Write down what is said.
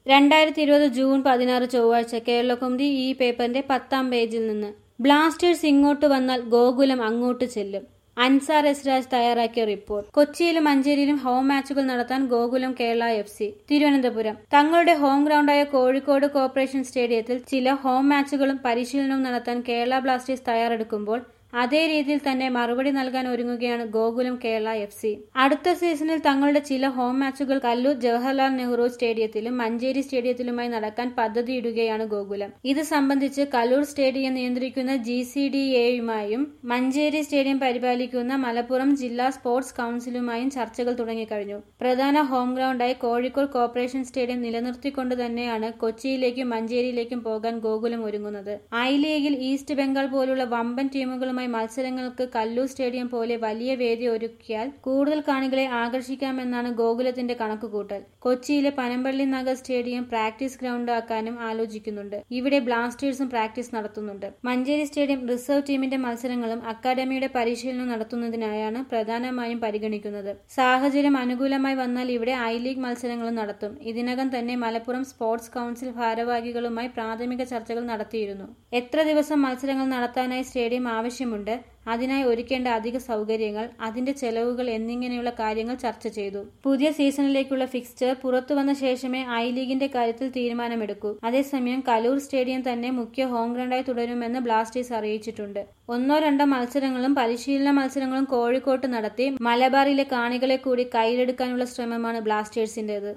രണ്ടായിരത്തി ഇരുപത് ജൂൺ പതിനാറ് ചൊവ്വാഴ്ച കേരളകൗമുദി ഈ പേപ്പറിന്റെ പത്താം പേജിൽ നിന്ന് ബ്ലാസ്റ്റേഴ്സ് ഇങ്ങോട്ട് വന്നാൽ ഗോകുലം അങ്ങോട്ട് ചെല്ലും അൻസാർ എസ് രാജ് തയ്യാറാക്കിയ റിപ്പോർട്ട് കൊച്ചിയിലും മഞ്ചേരിയിലും ഹോം മാച്ചുകൾ നടത്താൻ ഗോകുലം കേരള എഫ് സി തിരുവനന്തപുരം തങ്ങളുടെ ഹോം ഗ്രൗണ്ടായ കോഴിക്കോട് കോർപ്പറേഷൻ സ്റ്റേഡിയത്തിൽ ചില ഹോം മാച്ചുകളും പരിശീലനവും നടത്താൻ കേരള ബ്ലാസ്റ്റേഴ്സ് തയ്യാറെടുക്കുമ്പോൾ അതേ രീതിയിൽ തന്നെ മറുപടി നൽകാൻ ഒരുങ്ങുകയാണ് ഗോകുലം കേരള എഫ് സി അടുത്ത സീസണിൽ തങ്ങളുടെ ചില ഹോം മാച്ചുകൾ കല്ലൂർ ജവഹർലാൽ നെഹ്റു സ്റ്റേഡിയത്തിലും മഞ്ചേരി സ്റ്റേഡിയത്തിലുമായി നടക്കാൻ പദ്ധതിയിടുകയാണ് ഗോകുലം ഇത് സംബന്ധിച്ച് കല്ലൂർ സ്റ്റേഡിയം നിയന്ത്രിക്കുന്ന ജി സി ഡി എയുമായും മഞ്ചേരി സ്റ്റേഡിയം പരിപാലിക്കുന്ന മലപ്പുറം ജില്ലാ സ്പോർട്സ് കൌൺസിലുമായും ചർച്ചകൾ തുടങ്ങിക്കഴിഞ്ഞു പ്രധാന ഹോം ഗ്രൗണ്ടായി കോഴിക്കോട് കോർപ്പറേഷൻ സ്റ്റേഡിയം നിലനിർത്തിക്കൊണ്ട് തന്നെയാണ് കൊച്ചിയിലേക്കും മഞ്ചേരിയിലേക്കും പോകാൻ ഗോകുലം ഒരുങ്ങുന്നത് ഐ ലീഗിൽ ഈസ്റ്റ് ബംഗാൾ പോലുള്ള വമ്പൻ ടീമുകളുമായി മത്സരങ്ങൾക്ക് കല്ലൂർ സ്റ്റേഡിയം പോലെ വലിയ വേദി ഒരുക്കിയാൽ കൂടുതൽ കാണികളെ ആകർഷിക്കാമെന്നാണ് ഗോകുലത്തിന്റെ കണക്കുകൂട്ടൽ കൊച്ചിയിലെ Panampilly Nagar stadium practice ground ആക്കാനും ആലോചിക്കുന്നുണ്ട് ഇവിടെ ബ്ലാസ്റ്റേഴ്സും പ്രാക്ടീസ് നടത്തുന്നുണ്ട് മഞ്ചേരി സ്റ്റേഡിയം റിസർവ് ടീമിന്റെ മത്സരങ്ങളും അക്കാദമിയുടെ പരിശീലനവും നടത്തുന്നതിനായാണ് പ്രധാനമായും പരിഗണിക്കുന്നത് സാഹചര്യം അനുകൂലമായി വന്നാൽ ഇവിടെ ഐ ലീഗ് മത്സരങ്ങളും നടത്തും ഇതിനകം തന്നെ മലപ്പുറം സ്പോർട്സ് കൌൺസിൽ ഭാരവാഹികളുമായി പ്രാഥമിക ചർച്ചകൾ നടത്തിയിരുന്നു എത്ര ദിവസം മത്സരങ്ങൾ നടത്താനായി സ്റ്റേഡിയം ആവശ്യമുണ്ട് അതിനായി ഒരുക്കേണ്ട അധിക സൗകര്യങ്ങൾ അതിന്റെ ചെലവുകൾ എന്നിങ്ങനെയുള്ള കാര്യങ്ങൾ ചർച്ച ചെയ്തു പുതിയ സീസണിലേക്കുള്ള ഫിക്സ്ചർ പുറത്തു വന്ന ശേഷമേ ഐ ലീഗിന്റെ കാര്യത്തിൽ തീരുമാനമെടുക്കൂ അതേസമയം കലൂർ സ്റ്റേഡിയം തന്നെ മുഖ്യ ഹോം ഗ്രൗണ്ടായി തുടരുമെന്ന് ബ്ലാസ്റ്റേഴ്സ് അറിയിച്ചിട്ടുണ്ട് ഒന്നോ രണ്ടോ മത്സരങ്ങളും പരിശീലന മത്സരങ്ങളും കോഴിക്കോട്ട് നടത്തി മലബാറിലെ കാണികളെ കൂടി കയ്യിലെടുക്കാനുള്ള ശ്രമമാണ് ബ്ലാസ്റ്റേഴ്സിന്റേത്